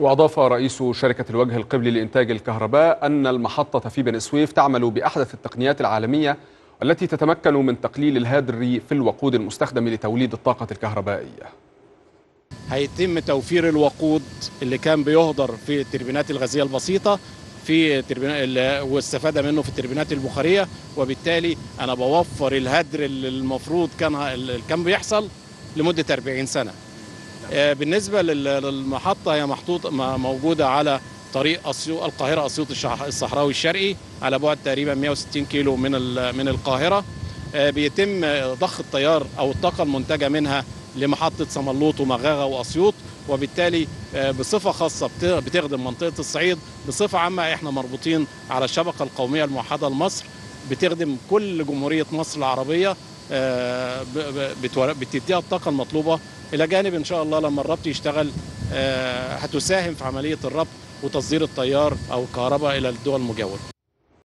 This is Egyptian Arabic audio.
وأضاف رئيس شركة الوجه القبلي لإنتاج الكهرباء أن المحطة في بني سويف تعمل بأحدث التقنيات العالمية التي تتمكن من تقليل الهدر في الوقود المستخدم لتوليد الطاقة الكهربائية هيتم توفير الوقود اللي كان بيهدر في التربينات الغازية البسيطة في تربينات واستفادة منه في التربينات البخارية وبالتالي أنا بوفر الهدر اللي المفروض كان اللي كان بيحصل لمدة 40 سنة بالنسبة للمحطة هي محطوط موجودة على طريق أسيوط القاهرة أسيوط الصحراوي الشرقي على بعد تقريبا 160 كيلو من من القاهرة بيتم ضخ التيار أو الطاقة المنتجة منها لمحطة سملوط ومغاغة وأسيوط وبالتالي بصفة خاصة بتخدم منطقة الصعيد بصفة عامة احنا مربوطين على الشبكة القومية الموحدة لمصر بتخدم كل جمهورية مصر العربية بتديها الطاقة المطلوبة إلى جانب إن شاء الله لما الربط يشتغل هتساهم في عملية الربط وتصدير التيار أو الكهرباء إلى الدول المجاورة